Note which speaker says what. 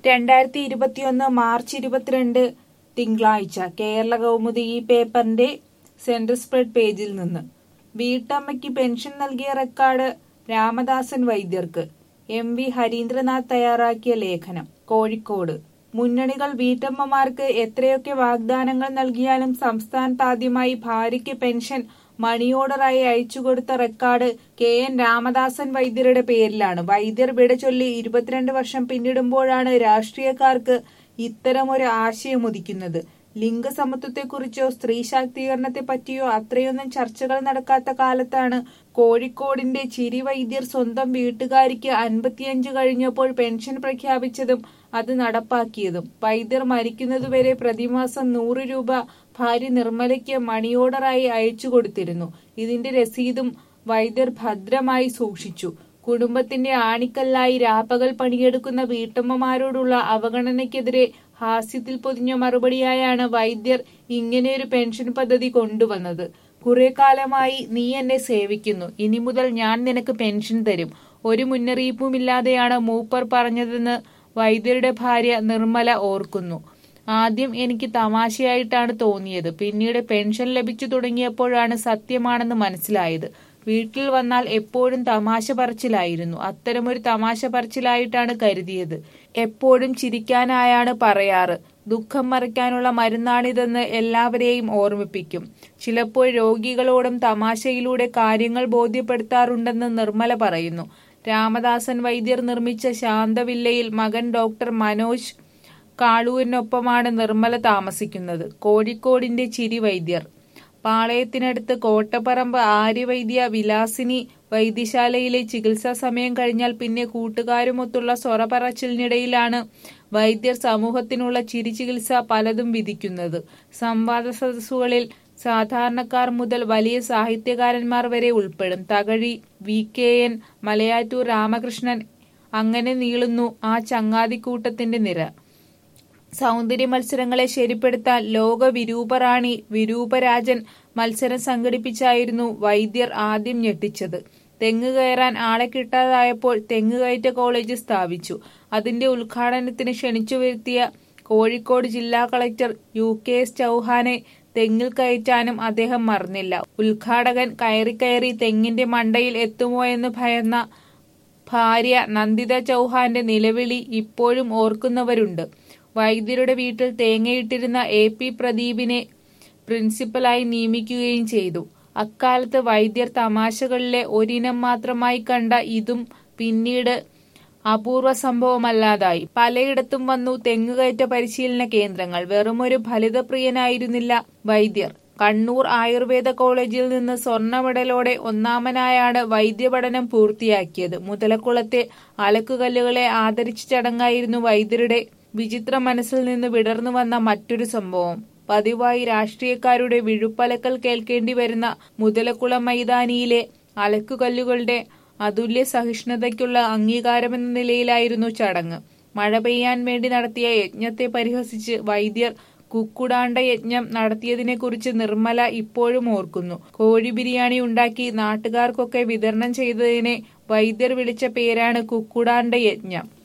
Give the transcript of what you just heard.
Speaker 1: രണ്ടായിരത്തി ഇരുപത്തിയൊന്ന് മാർച്ച് ഇരുപത്തിരണ്ട് തിങ്കളാഴ്ച കേരള കൗമുദി ഈ പേപ്പറിന്റെ സെൻട്രൽ സ്പ്രെഡ് പേജിൽ നിന്ന് വീട്ടമ്മയ്ക്ക് പെൻഷൻ നൽകിയ റെക്കോർഡ് രാമദാസൻ വൈദ്യർക്ക് എം വി ഹരീന്ദ്രനാഥ് തയ്യാറാക്കിയ ലേഖനം കോഴിക്കോട് മുന്നണികൾ വീട്ടമ്മമാർക്ക് എത്രയൊക്കെ വാഗ്ദാനങ്ങൾ നൽകിയാലും സംസ്ഥാനത്ത് ആദ്യമായി ഭാര്യയ്ക്ക് പെൻഷൻ മണി ഓർഡറായി അയച്ചുകൊടുത്ത റെക്കോർഡ് കെ എൻ രാമദാസൻ വൈദ്യരുടെ പേരിലാണ് വൈദ്യർ വിട ചൊല്ലി ഇരുപത്തിരണ്ട് വർഷം പിന്നിടുമ്പോഴാണ് രാഷ്ട്രീയക്കാർക്ക് ഇത്തരമൊരു ആശയം ഉദിക്കുന്നത് ലിംഗസമത്വത്തെക്കുറിച്ചോ സ്ത്രീ ശാക്തീകരണത്തെ പറ്റിയോ അത്രയൊന്നും ചർച്ചകൾ നടക്കാത്ത കാലത്താണ് കോഴിക്കോടിന്റെ ചിരി വൈദ്യർ സ്വന്തം വീട്ടുകാരിക്ക് അൻപത്തിയഞ്ച് കഴിഞ്ഞപ്പോൾ പെൻഷൻ പ്രഖ്യാപിച്ചതും അത് നടപ്പാക്കിയതും വൈദ്യർ മരിക്കുന്നതുവരെ പ്രതിമാസം നൂറ് രൂപ ഭാര്യ നിർമ്മലയ്ക്ക് മണി ഓർഡറായി അയച്ചു കൊടുത്തിരുന്നു ഇതിന്റെ രസീതും വൈദ്യർ ഭദ്രമായി സൂക്ഷിച്ചു കുടുംബത്തിന്റെ ആണിക്കല്ലായി രാപ്പകൽ പണിയെടുക്കുന്ന വീട്ടമ്മമാരോടുള്ള അവഗണനയ്ക്കെതിരെ ഹാസ്യത്തിൽ പൊതിഞ്ഞ മറുപടിയായാണ് വൈദ്യർ ഇങ്ങനെയൊരു പെൻഷൻ പദ്ധതി കൊണ്ടുവന്നത് കുറെ കാലമായി നീ എന്നെ സേവിക്കുന്നു ഇനി മുതൽ ഞാൻ നിനക്ക് പെൻഷൻ തരും ഒരു മുന്നറിയിപ്പുമില്ലാതെയാണ് മൂപ്പർ പറഞ്ഞതെന്ന് വൈദ്യരുടെ ഭാര്യ നിർമ്മല ഓർക്കുന്നു ആദ്യം എനിക്ക് തമാശയായിട്ടാണ് തോന്നിയത് പിന്നീട് പെൻഷൻ ലഭിച്ചു തുടങ്ങിയപ്പോഴാണ് സത്യമാണെന്ന് മനസ്സിലായത് വീട്ടിൽ വന്നാൽ എപ്പോഴും തമാശ പറച്ചിലായിരുന്നു അത്തരമൊരു തമാശ പറച്ചിലായിട്ടാണ് കരുതിയത് എപ്പോഴും ചിരിക്കാനായാണ് പറയാറ് ദുഃഖം മറിക്കാനുള്ള മരുന്നാണിതെന്ന് എല്ലാവരെയും ഓർമ്മിപ്പിക്കും ചിലപ്പോൾ രോഗികളോടും തമാശയിലൂടെ കാര്യങ്ങൾ ബോധ്യപ്പെടുത്താറുണ്ടെന്ന് നിർമ്മല പറയുന്നു രാമദാസൻ വൈദ്യർ നിർമ്മിച്ച ശാന്തവില്ലയിൽ മകൻ ഡോക്ടർ മനോജ് കാളൂരിനൊപ്പമാണ് നിർമ്മല താമസിക്കുന്നത് കോഴിക്കോടിന്റെ ചിരി വൈദ്യർ പാളയത്തിനടുത്ത് കോട്ടപ്പറമ്പ് ആര്യവൈദ്യ വിലാസിനി വൈദ്യശാലയിലെ ചികിത്സാ സമയം കഴിഞ്ഞാൽ പിന്നെ കൂട്ടുകാരുമൊത്തുള്ള സൊറപറച്ചിലിനിടയിലാണ് വൈദ്യർ സമൂഹത്തിനുള്ള ചിരി ചികിത്സ പലതും വിധിക്കുന്നത് സംവാദ സദസ്സുകളിൽ സാധാരണക്കാർ മുതൽ വലിയ സാഹിത്യകാരന്മാർ വരെ ഉൾപ്പെടും Thakazhi V K N Malayattoor Ramakrishnan അങ്ങനെ നീളുന്നു ആ ചങ്ങാതിക്കൂട്ടത്തിന്റെ നിര സൗന്ദര്യ മത്സരങ്ങളെ ശരിപ്പെടുത്താൻ ലോക വിരൂപറാണി വിരൂപരാജൻ മത്സരം സംഘടിപ്പിച്ചായിരുന്നു വൈദ്യർ ആദ്യം ഞെട്ടിച്ചത് തെങ്ങ് കയറാൻ ആളെ കിട്ടാതായപ്പോൾ തെങ്ങ് കയറ്റ കോളേജ് സ്ഥാപിച്ചു അതിന്റെ ഉദ്ഘാടനത്തിന് ക്ഷണിച്ചു വരുത്തിയ കോഴിക്കോട് ജില്ലാ കളക്ടർ യു കെ എസ് ചൌഹാനെ തെങ്ങിൽ കയറ്റാനും അദ്ദേഹം മറന്നില്ല ഉദ്ഘാടകൻ കയറി കയറി തെങ്ങിന്റെ മണ്ടയിൽ എത്തുമോ എന്ന് ഭയന്ന ഭാര്യ നന്ദിത ചൌഹാന്റെ നിലവിളി ഇപ്പോഴും ഓർക്കുന്നവരുണ്ട് വൈദ്യരുടെ വീട്ടിൽ തേങ്ങയിട്ടിരുന്ന എ പി പ്രദീപിനെ പ്രിൻസിപ്പലായി നിയമിക്കുകയും ചെയ്തു അക്കാലത്ത് വൈദ്യർ തമാശകളിലെ ഒരിനം മാത്രമായി കണ്ട ഇതും പിന്നീട് അപൂർവ സംഭവമല്ലാതായി പലയിടത്തും വന്നു തെങ്ങുകയറ്റ പരിശീലന കേന്ദ്രങ്ങൾ വെറുമൊരു ഫലിതപ്രിയനായിരുന്നില്ല വൈദ്യർ കണ്ണൂർ ആയുർവേദ കോളേജിൽ നിന്ന് സ്വർണ്ണ മെഡലോടെ ഒന്നാമനായാണ് വൈദ്യപഠനം പൂർത്തിയാക്കിയത് മുതലക്കുളത്തെ അലക്കുകല്ലുകളെ ആദരിച്ച ചടങ്ങായിരുന്നു വൈദ്യരുടെ വിചിത്ര മനസ്സിൽ നിന്ന് വിടർന്നു വന്ന മറ്റൊരു സംഭവം പതിവായി രാഷ്ട്രീയക്കാരുടെ വിഴുപ്പലക്കൽ കേൾക്കേണ്ടി വരുന്ന മുതലക്കുളം മൈതാനിയിലെ അലക്കുകല്ലുകളുടെ അതുല്യ സഹിഷ്ണുതയ്ക്കുള്ള അംഗീകാരമെന്ന നിലയിലായിരുന്നു ചടങ്ങ് മഴ പെയ്യാൻ വേണ്ടി നടത്തിയ യജ്ഞത്തെ പരിഹസിച്ച് വൈദ്യർ കുക്കുടാണ്ട യജ്ഞം നടത്തിയതിനെക്കുറിച്ച് നിർമ്മല ഇപ്പോഴും ഓർക്കുന്നു കോഴി ബിരിയാണി ഉണ്ടാക്കി നാട്ടുകാർക്കൊക്കെ വിതരണം ചെയ്തതിനെ വൈദ്യർ വിളിച്ച പേരാണ് കുക്കുടാണ്ട യജ്ഞം